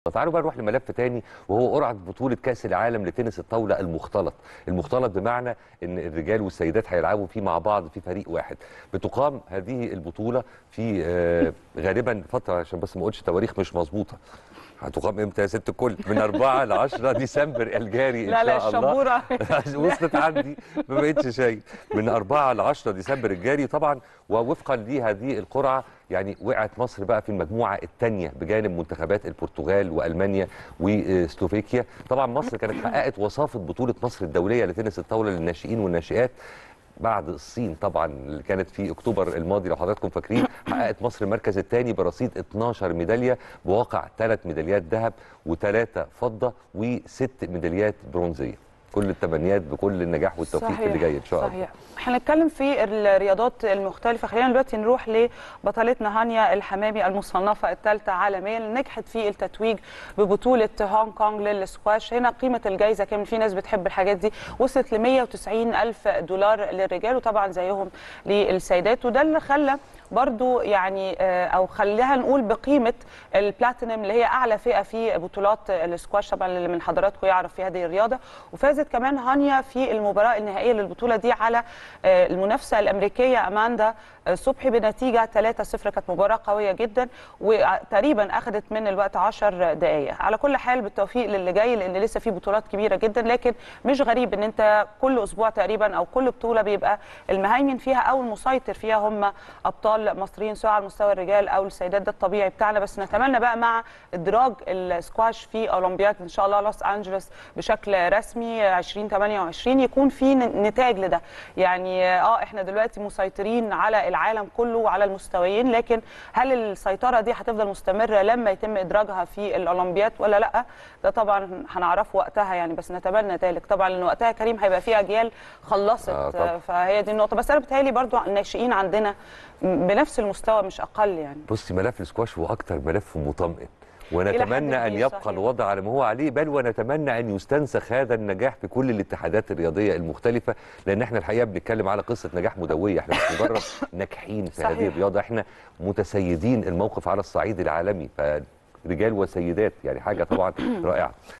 تعالوا بقى نروح لملف تاني وهو قرعه بطوله كاس العالم لتنس الطاوله المختلط المختلط بمعنى ان الرجال والسيدات هيلعبوا فيه مع بعض في فريق واحد بتقام هذه البطوله في آه، غالبا فتره عشان بس ما اقولش تواريخ مش مظبوطه هتقام امتى يا ست الكل من 4 ل 10 ديسمبر الجاري ان لا لا شاء الله الشبوره وصلت عندي ما بقتش شايف من 4 ل 10 ديسمبر الجاري طبعا ووفقا لهذه القرعه يعني وقعت مصر بقى في المجموعه الثانيه بجانب منتخبات البرتغال والمانيا وسلوفيكيا طبعا مصر كانت حققت وصافه بطوله مصر الدوليه لتنس الطاوله للناشئين والناشئات بعد الصين طبعا اللي كانت في اكتوبر الماضي لو حضراتكم فاكرين حققت مصر المركز الثاني برصيد 12 ميداليه بواقع ثلاث ميداليات ذهب وثلاثه فضه وست ميداليات برونزيه كل التمنيات بكل النجاح والتوفيق في اللي جاي ان شاء الله صحيح احنا هنتكلم في الرياضات المختلفه خلينا دلوقتي نروح لبطلتنا هانيا الحمامي المصنفه الثالثه عالميا اللي نجحت في التتويج ببطوله هونج كونج للسكواش هنا قيمه الجائزه كام في ناس بتحب الحاجات دي وصلت ل 190 الف دولار للرجال وطبعا زيهم للسيدات وده اللي خلى برضو يعني آه، او خليها نقول بقيمه البلاتينم اللي هي اعلى فئه في بطولات السكواش طبعا اللي من حضراتكم يعرف في هذه الرياضه وفازت كمان هانيا في المباراه النهائيه للبطوله دي على آه، المنافسه الامريكيه اماندا آه، صبحي بنتيجه 3-0 كانت مباراه قويه جدا وتقريبا اخذت من الوقت 10 دقائق على كل حال بالتوفيق للي جاي لان لسه في بطولات كبيره جدا لكن مش غريب ان انت كل اسبوع تقريبا او كل بطوله بيبقى المهيمن فيها او المسيطر فيها هم ابطال مصريين سواء على مستوى الرجال او السيدات ده الطبيعي بتاعنا بس نتمنى بقى مع ادراج السكواش في اولمبياد ان شاء الله لوس انجلوس بشكل رسمي 2028 يكون في نتاج لده يعني اه احنا دلوقتي مسيطرين على العالم كله وعلى المستويين لكن هل السيطره دي هتفضل مستمره لما يتم ادراجها في الاولمبياد ولا لا ده طبعا هنعرفه وقتها يعني بس نتمنى ذلك طبعا لان وقتها كريم هيبقى في اجيال خلصت آه طبعاً. فهي دي النقطه بس انا بتهيألي برضو الناشئين عندنا بنفس المستوى مش اقل يعني بصي ملف السكواش هو اكتر ملف مطمئن إلى ونتمنى حد ان كبير، يبقى صحيح. الوضع على ما هو عليه بل ونتمنى ان يستنسخ هذا النجاح في كل الاتحادات الرياضيه المختلفه لان احنا الحقيقه بنتكلم على قصه نجاح مدويه احنا مش مجرد ناجحين في هذه صحيح. الرياضه احنا متسيدين الموقف على الصعيد العالمي فرجال وسيدات يعني حاجه طبعا رائعه